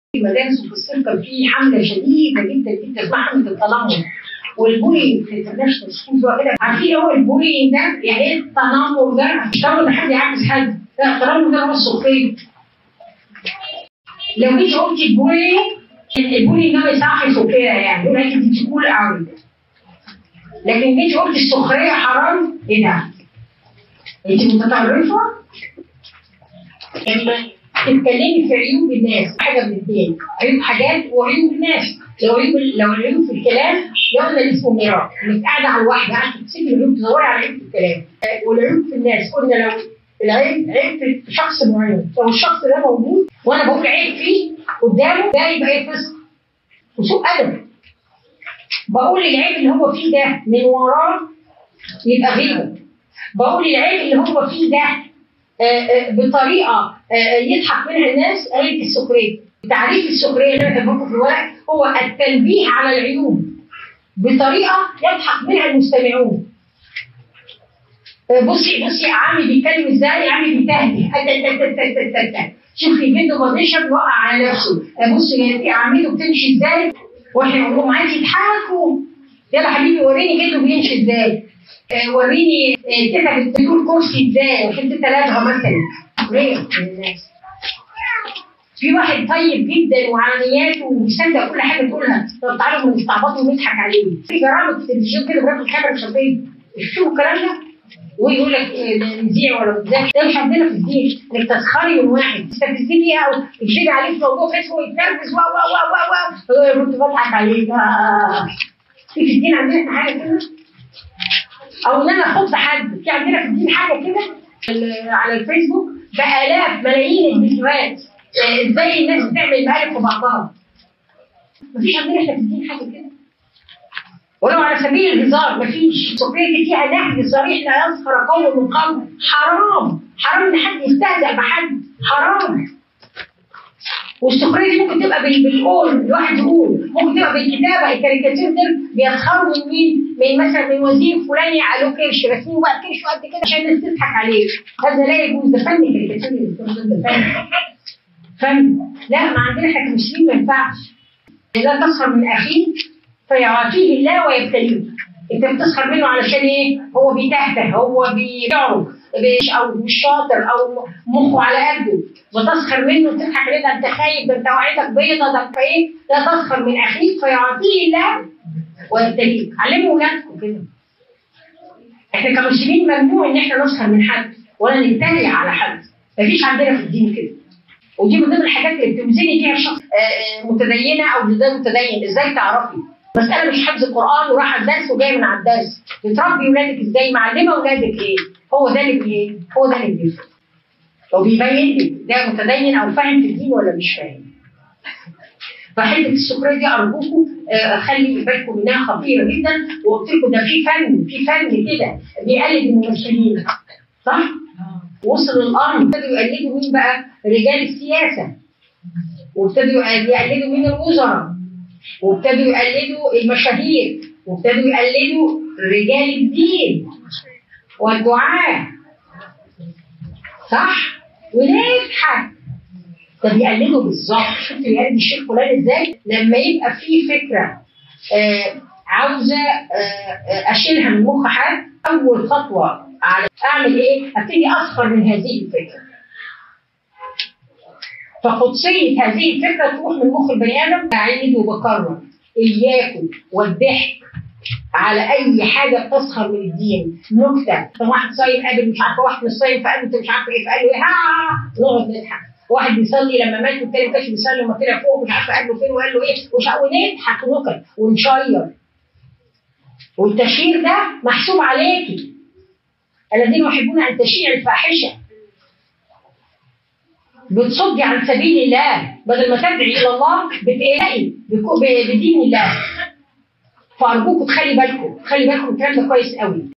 في المدارس وفي الصيف كان في حمله شديده جدا جدا اسمها حمله التنمر والبولينج في الانترناشونال سكولز وكده عارفين هو البولينج ده يعني ايه التنمر ده مش ان حد يعكس حد لا التنمر ده هو السخريه لو جيت قلت البولينج البولينج ده ما يصحش وكده يعني يقول لك انت تقول قوي لكن جيت قلت السخريه حرام ايه ده؟ انت متطرفه لما تتكلمي في عيوب الناس حاجه من الاثنين عيوب حاجات وعيوب الناس لو عيوب لو العيوب في الكلام ده قلنا اسمه ميراث انك قاعده على الواحده قاعده تمسكي العيوب تدوري على عيوب في الكلام والعيوب في الناس قلنا لو العيب عيب في شخص معين لو الشخص ده موجود وانا بقول عيب فيه قدامه ده يبقى ايه فسق وسوء ادب بقول العيب اللي هو فيه ده من وراه يبقى غيبه بقول العيب اللي هو فيه ده بطريقه يضحك منها الناس هي السخريه تعريف السخريه اللي انا كاتبه في الورق هو التنبيه على العيوب بطريقه يضحك منها المستمعون بصي بصي عمي بيتكلم ازاي عمي بيتهدي شوفي فيديو مضيشة بيوقع على نفسه بصي انت عمته بتمشي ازاي واحنا نقول لهم عايز يضحكوا يلا حبيبي وريني جده بيمشي ازاي آه وريني تيتا بتقول كرسي ازاي عشان تيتا لازقه مثلا ليه الناس في واحد طيب جدا وعلى نياته وبيصدق كل حاجه تقولها طب تعالوا نستعبطه ونضحك عليه في جرائم في التلفزيون كده بياخد كاميرا شفافيه شوفوا الكلام ده ويقول لك نذيع ولا بتذاع ده مش عندنا في الدين انك تسخري من واحد تستفزيه بيها او تجيبي عليه في موضوع فيسبوك يتنرفز و و و و و كنت بضحك عليك في في الدين عندنا حاجه كده او ان انا اخد حد في عندنا في الدين حاجه كده على الفيسبوك بالاف ملايين الفيديوهات ازاي الناس بتعمل مقالب في بعضها مفيش عندنا احنا في الدين حاجه كده ولو على سبيل الهزار مفيش السخريه دي فيها نهج صريح لا يسخر قوم من قوم حرام حرام ان حد يستهزأ بحد حرام والسخريه دي ممكن تبقى بالقول الواحد يقول ممكن تبقى بالكتابه الكاريكاتير دول بيسخروا من مين؟ من مثلا من وزير فلاني قالوا كرش راسمين بقى كرش قد كده عشان الناس تضحك عليه هذا لا يجوز ده فن كاريكاتير ده فن فن لا ما عندنا احنا كمسلمين ما ينفعش لا تسخر من اخيك فيعافيه الله ويبتليه انت بتسخر منه علشان ايه هو بيتهته هو بيعرف او مش شاطر او مخه على قده وتسخر منه وتضحك عليه ده انت خايب ده انت وعيتك بيضه ده انت ايه لا تسخر من اخيك فيعافيه الله ويبتليه علموا اولادكم كده احنا كمسلمين ممنوع ان احنا نسخر من حد ولا نتريق على حد مفيش عندنا في الدين كده ودي من ضمن الحاجات اللي بتوزني فيها الشخص متدينه او ده متدين ازاي تعرفي مسألة مش حفظ القرآن وراح الدرس وجاي من على الدرس بتربي ولادك ازاي معلمة ولادك ايه هو ده اللي ايه هو ده اللي بيفرق لو بيبين لك ده متدين او فاهم في الدين ولا مش فاهم فحته السكريه دي ارجوكم آه خلي بالكم منها خطيره جدا وقلت لكم ده في فن في فن كده بيقلد الممثلين صح؟ وصل الامر ابتدوا يقلدوا مين بقى؟ رجال السياسه وابتدوا يقلدوا مين الوزراء وابتدوا يقلدوا المشاهير وابتدوا يقلدوا رجال الدين والدعاة صح؟ ونضحك طب يقلدوا بالظبط شفت يقلد الشيخ فلان ازاي؟ لما يبقى في فكره آه عاوزه آه اشيلها من مخ حد اول خطوه على اعمل ايه؟ ابتدي اسخر من هذه الفكره فقدسية هذه الفكرة تروح من مخ البني آدم بعيد وبكرر إياكم والضحك على أي حاجة بتسخر من الدين نكتة واحد صايم قابل مش عارفة واحد مش صايم فقال أنت مش عارفة إيه فقال له إيه ها نقعد نضحك واحد بيصلي لما مات والتاني ما كانش بيصلي وما طلع فوق مش عارفة قال له فين وقال له إيه ومش ونضحك ونكت ونشير والتشهير ده محسوب عليكي الذين يحبون أن تشيع الفاحشة بتصدي عن سبيل الله بدل ما تدعي الى الله بتقلقي بدين الله فارجوكم تخلي بالكم خلي بالكم الكلام ده كويس قوي